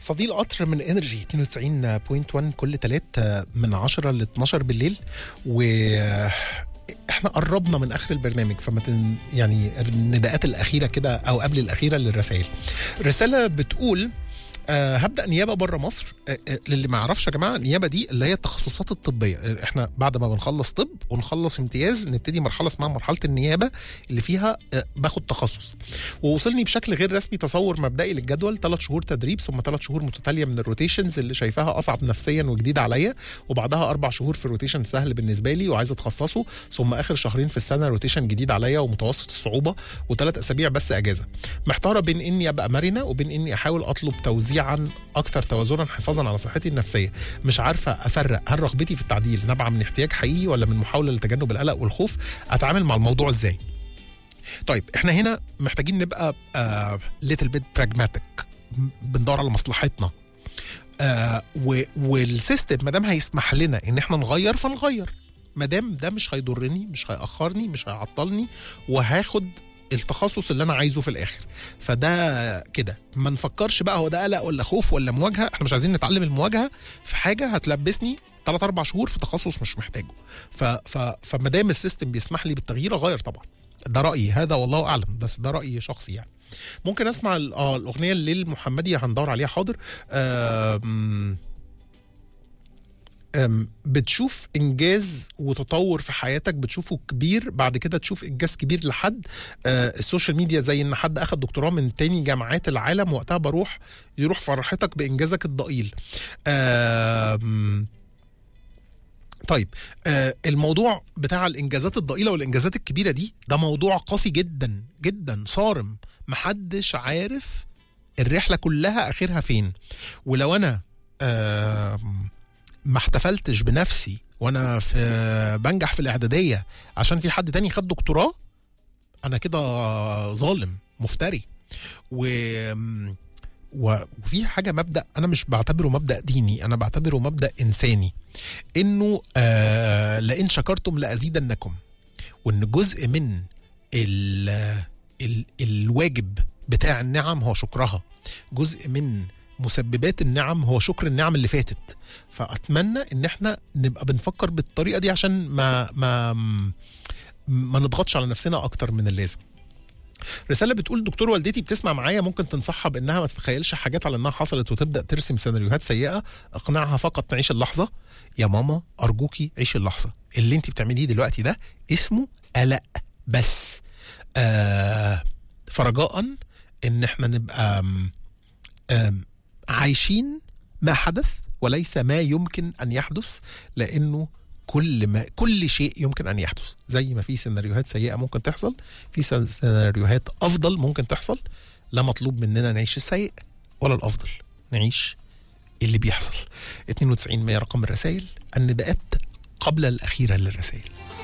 صديق قطر من انرجي 92.1 كل تلات من 10 ل 12 بالليل و احنا قربنا من اخر البرنامج فما تن يعني النداءات الاخيره كده او قبل الاخيره للرسائل رساله بتقول أه هبدا نيابه بره مصر أه أه للي ما يعرفش يا جماعه النيابه دي اللي هي التخصصات الطبيه أه احنا بعد ما بنخلص طب ونخلص امتياز نبتدي مرحله اسمها مرحله النيابه اللي فيها أه باخد تخصص ووصلني بشكل غير رسمي تصور مبدئي للجدول ثلاث شهور تدريب ثم ثلاث شهور متتاليه من الروتيشنز اللي شايفاها اصعب نفسيا وجديده عليا وبعدها اربع شهور في الروتيشن سهل بالنسبه لي وعايز اتخصصه ثم اخر شهرين في السنه روتيشن جديد عليا ومتوسط الصعوبه وثلاث اسابيع بس اجازه محتاره بين اني ابقى مرنه وبين اني احاول اطلب توزيعا اكثر توازنا حفاظا على صحتي النفسيه مش عارفه افرق هل رغبتي في التعديل نابعه من احتياج حقيقي ولا من محاوله لتجنب القلق والخوف اتعامل مع الموضوع ازاي طيب احنا هنا محتاجين نبقى ليتل بيت براجماتيك بندور على مصلحتنا آه والسيستم ما دام هيسمح لنا ان احنا نغير فنغير ما دام ده مش هيضرني مش هيأخرني مش هيعطلني وهاخد التخصص اللي انا عايزه في الاخر فده كده ما نفكرش بقى هو ده قلق ولا خوف ولا مواجهه احنا مش عايزين نتعلم المواجهه في حاجه هتلبسني 3 4 شهور في تخصص مش محتاجه ف ف فما دام السيستم بيسمح لي بالتغيير اغير طبعا ده رايي هذا والله اعلم بس ده رايي شخصي يعني ممكن اسمع اه الاغنيه الليل المحمدي هندور عليها حاضر آم بتشوف انجاز وتطور في حياتك بتشوفه كبير بعد كده تشوف انجاز كبير لحد السوشيال ميديا زي ان حد اخد دكتوراه من تاني جامعات العالم وقتها بروح يروح فرحتك بانجازك الضئيل طيب آه الموضوع بتاع الانجازات الضئيله والانجازات الكبيره دي ده موضوع قاسي جدا جدا صارم محدش عارف الرحله كلها اخرها فين ولو انا آه ما احتفلتش بنفسي وانا في بنجح في الاعداديه عشان في حد تاني خد دكتوراه انا كده ظالم مفتري و وفي حاجه مبدا انا مش بعتبره مبدا ديني انا بعتبره مبدا انساني انه آه لئن شكرتم لازيدنكم وان جزء من ال ال الواجب بتاع النعم هو شكرها جزء من مسببات النعم هو شكر النعم اللي فاتت فاتمنى ان احنا نبقى بنفكر بالطريقه دي عشان ما ما ما نضغطش على نفسنا اكتر من اللازم رسالة بتقول دكتور والدتي بتسمع معايا ممكن تنصحها بانها ما تتخيلش حاجات على انها حصلت وتبدا ترسم سيناريوهات سيئة اقنعها فقط تعيش اللحظة يا ماما ارجوكي عيش اللحظة اللي انت بتعمليه دلوقتي ده اسمه قلق بس آه فرجاء ان احنا نبقى آم آم عايشين ما حدث وليس ما يمكن ان يحدث لانه كل ما كل شيء يمكن ان يحدث زي ما في سيناريوهات سيئه ممكن تحصل في سيناريوهات افضل ممكن تحصل لا مطلوب مننا نعيش السيء ولا الافضل نعيش اللي بيحصل 92 100 رقم الرسائل النداءات قبل الاخيره للرسائل